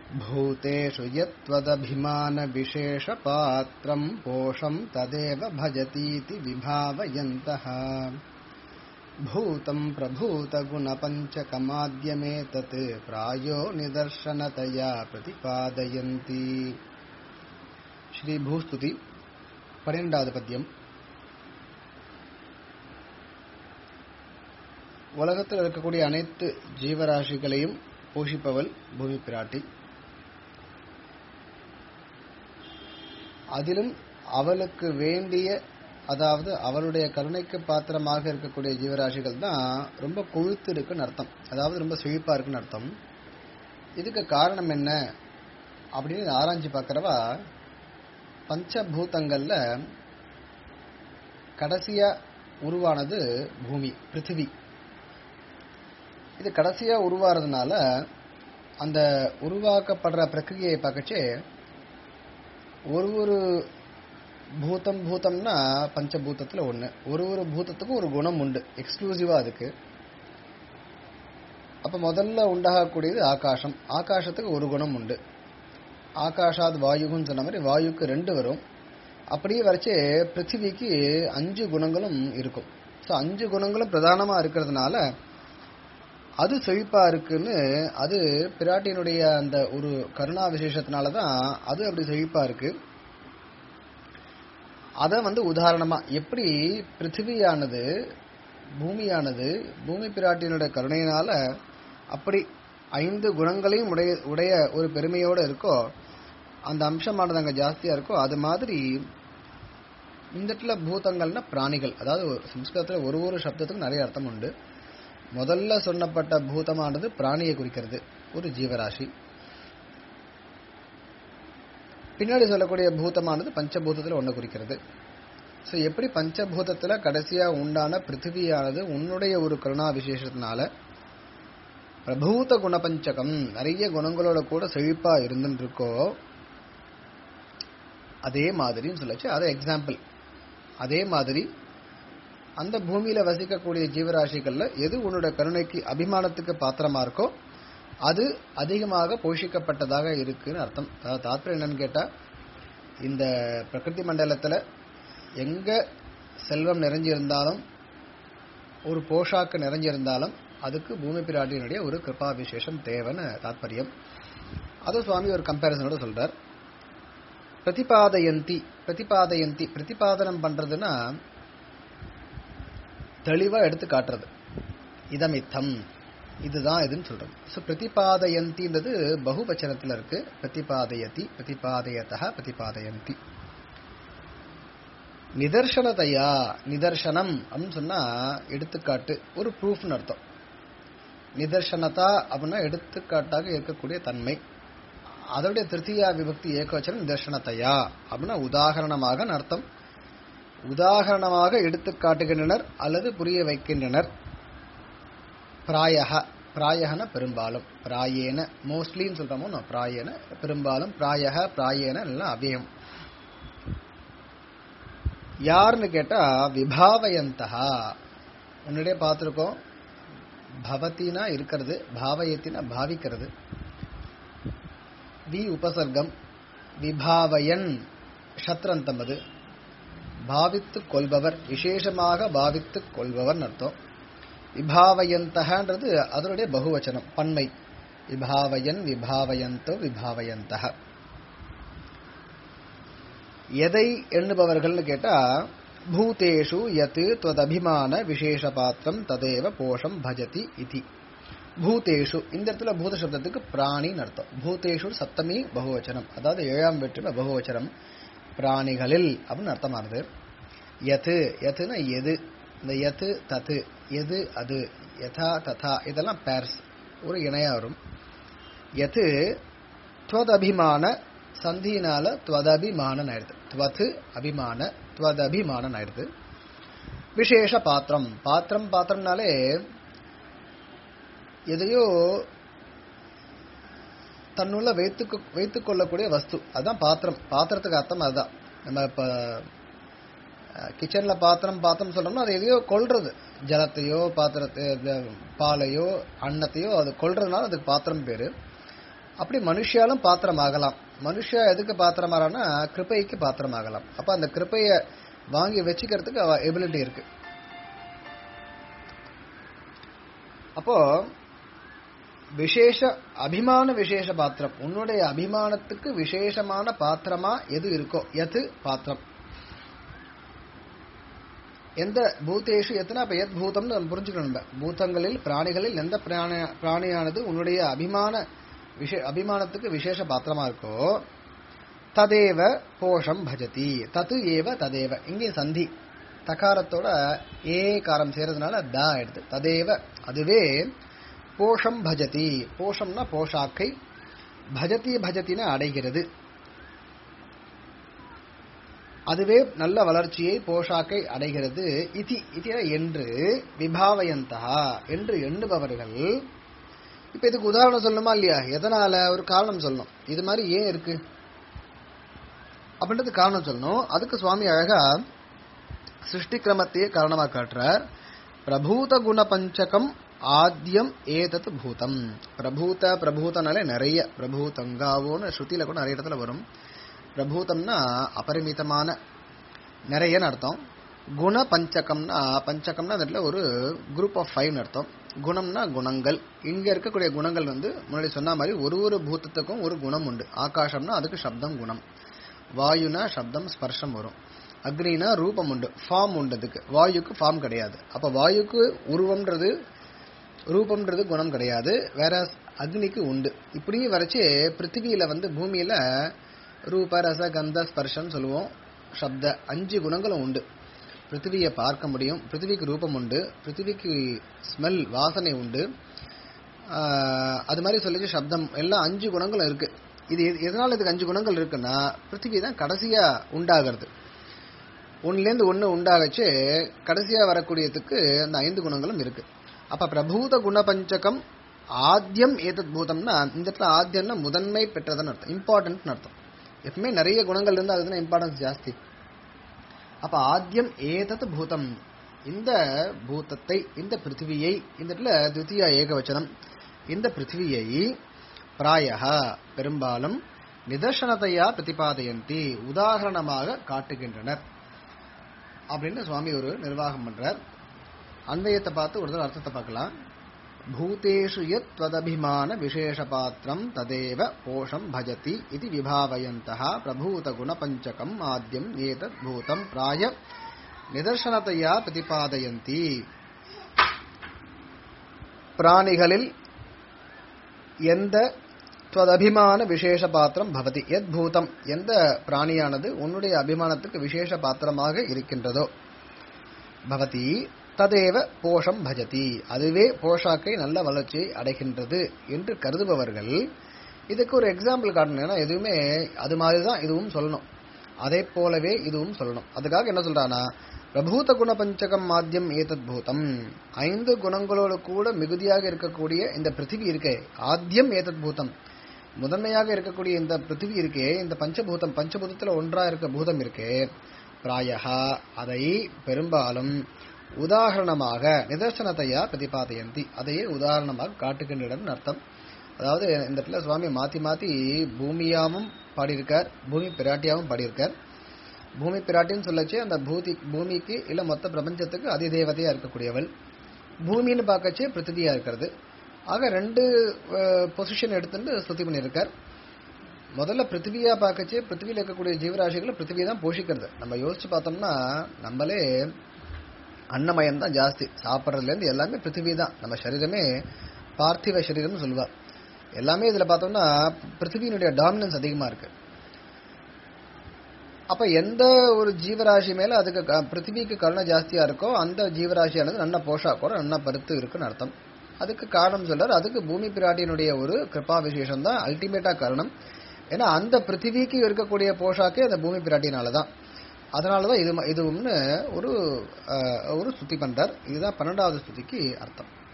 भूतेषु यत्त्वदभिमानविशेषपात्रम् पोषम् तदेव भजतीति विभावयन्तः भूतम् प्रभूतगुणपञ्चकमाद्यमेतत् प्रायो निदर्शनतया प्रतिपादयन्ति ஸ்ரீபூஸ்துதி பன்னிரெண்டாவது பத்தியம் உலகத்தில் இருக்கக்கூடிய அனைத்து ஜீவராசிகளையும் போஷிப்பவள் பூமி பிராட்டி அதிலும் அவளுக்கு வேண்டிய அதாவது அவளுடைய கருணைக்கு பாத்திரமாக இருக்கக்கூடிய ஜீவராசிகள் தான் ரொம்ப கொழுத்து இருக்குன்னு அர்த்தம் அதாவது ரொம்ப செழிப்பா இருக்குன்னு அர்த்தம் இதுக்கு காரணம் என்ன அப்படின்னு ஆராய்ச்சி பார்க்கறவா பஞ்சபூதங்கள்ல கடைசியா உருவானது பூமி பிருத்திவி இது கடைசியா உருவாறதுனால அந்த உருவாக்கப்படுற பிரக்கிரியை பார்க்கச்சே ஒரு ஒரு பூதம் பூதம்னா பஞ்சபூதத்துல ஒண்ணு ஒரு ஒரு பூதத்துக்கும் ஒரு குணம் உண்டு எக்ஸ்க்ளூசிவா அதுக்கு அப்ப முதல்ல உண்டாகக்கூடியது ஆகாசம் ஆகாசத்துக்கு ஒரு குணம் உண்டு ஆகாஷாத் வாயுகுன்னு சொன்ன மாதிரி வாயுக்கு ரெண்டு வரும் அப்படியே வரைச்சு பிருத்திவிக்கு அஞ்சு குணங்களும் இருக்கும் ஸோ அஞ்சு குணங்களும் பிரதானமா இருக்கிறதுனால அது செழிப்பா இருக்குன்னு அது பிராட்டியினுடைய அந்த ஒரு கருணா விசேஷத்தினால தான் அது அப்படி செழிப்பா இருக்கு அதை வந்து உதாரணமா எப்படி பிருத்திவியானது பூமியானது பூமி பிராட்டியினுடைய கருணையினால அப்படி ஐந்து குணங்களையும் உடைய உடைய ஒரு பெருமையோட இருக்கோ அந்த அம்சமானது அங்க ஜாஸ்தியா இருக்கோ அது மாதிரி இந்த இடத்துல பூதங்கள்னா பிராணிகள் அதாவது சம்ஸ்கிருதத்துல ஒரு ஒரு சப்தத்துக்கும் நிறைய அர்த்தம் உண்டு முதல்ல சொன்னப்பட்ட பூதமானது பிராணியை குறிக்கிறது ஒரு ஜீவராசி பின்னாடி சொல்லக்கூடிய பூதமானது பஞ்சபூதத்துல ஒண்ணு குறிக்கிறது ஸோ எப்படி பஞ்சபூதத்துல கடைசியா உண்டான பிருத்திவியானது உன்னுடைய ஒரு கருணா விசேஷத்தினால பிரபூத குணபஞ்சகம் நிறைய குணங்களோட கூட செழிப்பா இருந்துட்டு இருக்கோ அதே மாதிரின்னு சொல்லச்சு அதை எக்ஸாம்பிள் அதே மாதிரி அந்த பூமியில வசிக்கக்கூடிய ஜீவராசிகள்ல எது உன்னோட கருணைக்கு அபிமானத்துக்கு பாத்திரமா இருக்கோ அது அதிகமாக போஷிக்கப்பட்டதாக இருக்குன்னு அர்த்தம் அதாவது தாத்பரியம் என்னன்னு கேட்டா இந்த பிரகிருதி மண்டலத்துல எங்க செல்வம் நிறைஞ்சிருந்தாலும் ஒரு போஷாக்கு நிறைஞ்சிருந்தாலும் அதுக்கு பூமி பிராட்டியினுடைய ஒரு கிருபா விசேஷம் தேவைன்னு தாத்பரியம் அதுவும் சுவாமி ஒரு கம்பேரிசனோட சொல்றார் பிரதிபாதயந்தி பிரதிபாதயந்தி பிரதிபாதனம் பண்றதுன்னா தெளிவா எடுத்து காட்டுறது இதமித்தம் இதுதான் இதுன்னு சொல்றது ஸோ பிரதிபாதயந்தின்றது பகுவச்சனத்துல இருக்கு பிரதிபாதயதி பிரதிபாதயத்தா பிரதிபாதயந்தி நிதர்சனதையா நிதர்சனம் அப்படின்னு சொன்னா எடுத்துக்காட்டு ஒரு ப்ரூஃப்னு அர்த்தம் நிதர்சனதா அப்படின்னா எடுத்துக்காட்டாக இருக்கக்கூடிய தன்மை அதோடைய திருத்தியா விபக்தி ஏகவச்சனம் நிதர்சனத்தையா அப்படின்னா உதாகரணமாக அர்த்தம் உதாகரணமாக எடுத்து காட்டுகின்றனர் அல்லது புரிய வைக்கின்றனர் பிராயக பிராயகன பெரும்பாலும் பிராயேன மோஸ்ட்லின்னு சொல்றோமோ நான் பிராயேன பெரும்பாலும் பிராயக பிராயேன எல்லாம் அவ்யயம் யாருன்னு கேட்டா விபாவயந்தகா முன்னாடியே பார்த்துருக்கோம் பவத்தினா இருக்கிறது பாவயத்தினா பாவிக்கிறது வி உபசர்க்கம் விபாவயன் சத்ரந்தம் அது பாவித்துக் கொள்பவர் விசேஷமாக பாவித்துக் கொள்பவர் அர்த்தம் விபாவயந்தகன்றது அதனுடைய பகுவச்சனம் பன்மை விபாவயன் விபாவயந்தோ விபாவயந்தக எதை எண்ணுபவர்கள்னு கேட்டா பூதேஷு யத் துவதபிமான விசேஷ பாத்திரம் ததேவ போஷம் பஜதி இதி பூதேஷு இந்த இடத்துல பூத சப்தத்துக்கு பிராணின்னு அர்த்தம் பூதேஷு சப்தமி பகுவச்சனம் அதாவது ஏழாம் வெற்றில பகுவச்சனம் பிராணிகளில் அப்படின்னு அர்த்தமானது யத்து யத்துனா எது இந்த யத்து தத்து எது அது யதா ததா இதெல்லாம் பேர்ஸ் ஒரு இணையா வரும் யத்து துவதபிமான சந்தியினால துவதபிமானன் ஆயிடுது துவத்து அபிமான துவதபிமானன் ஆயிடுது விசேஷ பாத்திரம் பாத்திரம் பாத்திரம்னாலே எதையோ தன்னுள்ள வைத்து வைத்துக் கொள்ளக்கூடிய வஸ்து அதான் பாத்திரம் பாத்திரத்துக்கு அர்த்தம் அதுதான் நம்ம இப்ப கிச்சன்ல பாத்திரம் பாத்திரம் சொல்றோம்னா அது எதையோ கொள்றது ஜலத்தையோ பாத்திரத்தை பாலையோ அன்னத்தையோ அது கொள்றதுனால அதுக்கு பாத்திரம் பேரு அப்படி மனுஷியாலும் பாத்திரம் ஆகலாம் மனுஷா எதுக்கு பாத்திரம் ஆறானா கிருப்பைக்கு பாத்திரம் ஆகலாம் அப்ப அந்த கிருப்பைய வாங்கி வச்சுக்கிறதுக்கு அவ எபிலிட்டி இருக்கு அப்போ விசேஷ அபிமான விசேஷ பாத்திரம் உன்னுடைய அபிமானத்துக்கு விசேஷமான பாத்திரமா எது இருக்கோ எது பாத்திரம் எந்த பூதேஷு எத்தனை அப்ப எத் பூதம்னு நம்ம புரிஞ்சுக்கணும் நம்ம. பூதங்களில் பிராணிகளில் எந்த பிராணி பிராணியானது உன்னுடைய அபிமான விஷே அபிமானத்துக்கு விசேஷ பாத்திரமா இருக்கோ ததேவ போஷம் பஜதி தது ஏவ ததேவ இங்கே சந்தி தகாரத்தோட ஏ காரம் சேர்றதுனால த எடுத்து ததேவ அதுவே போஷம் பஜதி போஷம்னா போஷாக்கை பஜதி பஜத்தின அடைகிறது அதுவே நல்ல வளர்ச்சியை போஷாக்கை அடைகிறது இதி இதி என்று விபாவயந்தா என்று எண்ணுபவர்கள் இப்ப இதுக்கு உதாரணம் சொல்லணுமா இல்லையா எதனால ஒரு காரணம் சொல்லணும் இது மாதிரி ஏன் இருக்கு அப்படின்றது காரணம் சொல்லணும் அதுக்கு சுவாமி அழகா சிருஷ்டி கிரமத்தையே காரணமா காட்டுறார் பிரபூத குண பஞ்சகம் ஆத்யம் ஏதத் பூதம் பிரபூத பிரபூதனாலே நிறைய பிரபூதங்காவோன்னு ஸ்ருதியில கூட நிறைய இடத்துல வரும் பிரபூதம்னா அபரிமிதமான நிறையன்னு அர்த்தம் குண பஞ்சகம்னா பஞ்சகம்னா அந்த இடத்துல ஒரு குரூப் ஆஃப் ஃபைவ்னு அர்த்தம் குணம்னா குணங்கள் இங்க இருக்கக்கூடிய குணங்கள் வந்து முன்னாடி சொன்ன மாதிரி ஒரு ஒரு பூதத்துக்கும் ஒரு குணம் உண்டு ஆகாசம்னா அதுக்கு சப்தம் குணம் வாயுனா சப்தம் ஸ்பர்ஷம் வரும் அக்னினா ரூபம் உண்டு ஃபார்ம் உண்டு அதுக்கு வாயுக்கு ஃபார்ம் கிடையாது அப்ப வாயுக்கு உருவம்ன்றது ரூபம்ன்றது குணம் கிடையாது வேற அக்னிக்கு உண்டு இப்படி வரைச்சு பிருத்திவியில வந்து பூமியில ரூப ரச கந்த ஸ்பர்ஷம் சொல்லுவோம் சப்த அஞ்சு குணங்களும் உண்டு பிருத்திவியை பார்க்க முடியும் பிருத்திவிக்கு ரூபம் உண்டு பிருத்திவிக்கு ஸ்மெல் வாசனை உண்டு ஆஹ் அது மாதிரி சொல்லிச்சு சப்தம் எல்லாம் அஞ்சு குணங்களும் இருக்கு இது எது- எதனால இதுக்கு அஞ்சு குணங்கள் இருக்குன்னா பிருத்திவி தான் கடைசியா உண்டாகிறது ஒன்னுலேருந்து ஒன்று உண்டாகச்சு கடைசியா வரக்கூடியதுக்கு அந்த ஐந்து குணங்களும் இருக்கு அப்ப பிரபூத குண பஞ்சகம் ஆத்தியம் ஏதத் பூதம்னா இந்த இடத்துல ஆத்தியம்னா முதன்மை பெற்றதுன்னு அர்த்தம் இம்பார்ட்டன்ட்னு அர்த்தம் எப்பவுமே நிறைய குணங்கள் இருந்தால் அதுதான் இம்பார்ட்டன்ஸ் ஜாஸ்தி அப்ப ஆத்தியம் ஏதத் பூதம் இந்த பூதத்தை இந்த பிருத்திவியை இந்த இடத்துல துவித்தியா ஏகவச்சனம் இந்த பிருத்திவியை பிராயः பெரும்பாலும் நிதர்சனத்தையா பிரதிபாதயந்தி உதாரணமாக காட்டுகின்றனர் அப்படின்னு சுவாமி ஒரு நிர்வாகம் பண்றார் அன்வயத்தை பார்த்து ஒரு தடவை அர்த்தத்தை பார்க்கலாம் பூதேஷு யத் त्वदभिमान விசேஷ பாத்திரம் ததேவ போஷம் பஜதி இது விபாவயந்தः பிரபூத குணபஞ்சகம் ஆத்யம் ஏதத் பூதம் பிராய நிதர்சனத்தையா பிரதிபாதயந்தி பிராணிகளில் எந்த துவதபிமான விசேஷ பாத்திரம் பவதி எத் பூதம் எந்த பிராணியானது உன்னுடைய அபிமானத்துக்கு விசேஷ பாத்திரமாக இருக்கின்றதோ பவதி ததேவ போஷம் பஜதி அதுவே போஷாக்கை நல்ல வளர்ச்சியை அடைகின்றது என்று கருதுபவர்கள் இதுக்கு ஒரு எக்ஸாம்பிள் காட்டணும் ஏன்னா எதுவுமே அது மாதிரி தான் இதுவும் சொல்லணும் அதே போலவே இதுவும் சொல்லணும் அதுக்காக என்ன சொல்றானா பிரபூத குண பஞ்சகம் மாத்தியம் ஏதத் பூதம் ஐந்து குணங்களோடு கூட மிகுதியாக இருக்கக்கூடிய இந்த பிருத்திவி இருக்கே ஆத்தியம் ஏதத் பூதம் முதன்மையாக இருக்கக்கூடிய இந்த பிருத்திவி இருக்கே இந்த பஞ்சபூதம் பஞ்சபூதத்துல ஒன்றா இருக்க பூதம் இருக்கே பிராயஹா அதை பெரும்பாலும் உதாரணமாக நிதர்சனத்தையா பிரதிபாதயந்தி அதையே உதாரணமாக காட்டுகின்றனர் அர்த்தம் அதாவது இந்த இடத்துல சுவாமி மாத்தி மாத்தி பூமியாவும் பாடியிருக்கார் பூமி பிராட்டியாவும் பாடியிருக்கார் பூமி பிராட்டின்னு சொல்லச்சு அந்த பூதி பூமிக்கு இல்ல மொத்த பிரபஞ்சத்துக்கு அதிதேவதையா இருக்கக்கூடியவள் பூமின்னு பார்க்கச்சு பிருத்திவியா இருக்கிறது ஆக ரெண்டு பொசிஷன் எடுத்துட்டு ஸ்துதி பண்ணியிருக்கார் முதல்ல பிருத்திவியா பார்க்கச்சு பிருத்திவியில் இருக்கக்கூடிய ஜீவராசிகளை பிருத்திவியை தான் போஷிக்கிறது நம்ம யோசிச்சு பார்த்தோம்னா நம்மளே அன்னமயம் தான் ஜாஸ்தி சாப்பிட்றதுலேருந்து எல்லாமே பிருத்திவி தான் நம்ம சரீரமே பார்த்திவ சரீரம்னு சொல்லுவா எல்லாமே இதில் பார்த்தோம்னா பிருத்திவியினுடைய டாமினன்ஸ் அதிகமாக இருக்கு அப்ப எந்த ஒரு ஜீவராசி மேல அதுக்கு க- பிருத்திவிக்கு கருணை ஜாஸ்தியா இருக்கோ அந்த ஜீவராசியானது நல்ல போஷாக்கோட நல்ல பருத்து இருக்குன்னு அர்த்தம் அதுக்கு காரணம் சொல்றாரு அதுக்கு பூமி பிராட்டியினுடைய ஒரு கிருபா விசேஷம் தான் அல்டிமேட்டா காரணம் ஏன்னா அந்த பிருத்திவிக்கு இருக்கக்கூடிய போஷாக்கே அந்த பூமி பிராட்டினால தான் அதனாலதான் இது இதுவும்னு ஒரு அஹ், ஒரு ஸ்துதி பண்றார் இதுதான் பன்னெண்டாவது ஸ்துதிக்கு அர்த்தம்